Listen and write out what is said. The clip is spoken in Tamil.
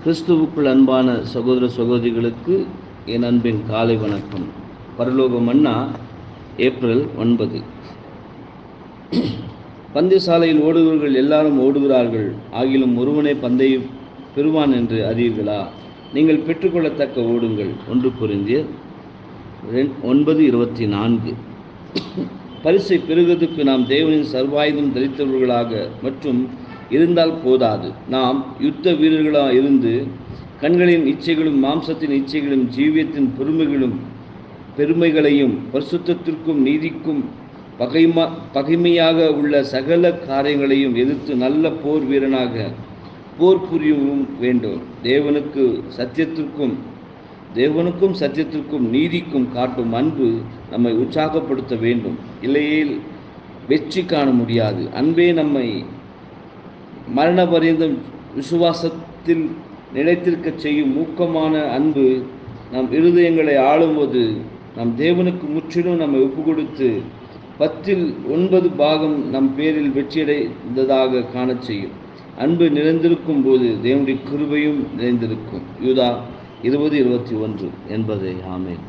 கிறிஸ்துவுக்குள் அன்பான சகோதர சகோதரிகளுக்கு என் அன்பின் காலை வணக்கம் பரலோக மன்னா ஏப்ரல் ஒன்பது பந்தயசாலையில் ஓடுகிறவர்கள் எல்லாரும் ஓடுகிறார்கள் ஆகிலும் ஒருவனே பந்தய பெறுவான் என்று அறியீர்களா நீங்கள் பெற்றுக்கொள்ளத்தக்க ஓடுங்கள் ஒன்று புரிந்திய ஒன்பது இருபத்தி நான்கு பரிசை பெறுவதற்கு நாம் தேவனின் சர்வாயுதம் தரித்தவர்களாக மற்றும் இருந்தால் போதாது நாம் யுத்த வீரர்களாக இருந்து கண்களின் இச்சைகளும் மாம்சத்தின் இச்சைகளும் ஜீவியத்தின் பெருமைகளும் பெருமைகளையும் பரிசுத்தத்திற்கும் நீதிக்கும் பகைமா பகைமையாக உள்ள சகல காரியங்களையும் எதிர்த்து நல்ல போர் வீரனாக போர் புரியவும் வேண்டும் தேவனுக்கு சத்தியத்திற்கும் தேவனுக்கும் சத்தியத்திற்கும் நீதிக்கும் காட்டும் அன்பு நம்மை உற்சாகப்படுத்த வேண்டும் இல்லையேல் வெற்றி காண முடியாது அன்பே நம்மை மரண பரியந்தம் விசுவாசத்தில் நிலைத்திருக்க செய்யும் ஊக்கமான அன்பு நம் இருதயங்களை ஆளும்போது நம் தேவனுக்கு முற்றிலும் நம்மை ஒப்பு கொடுத்து பத்தில் ஒன்பது பாகம் நம் பேரில் வெற்றியடைந்ததாக காணச் செய்யும் அன்பு நிறைந்திருக்கும் போது தேவனுடைய கிருபையும் நிறைந்திருக்கும் யூதா இருபது இருபத்தி ஒன்று என்பதை ஆமேன்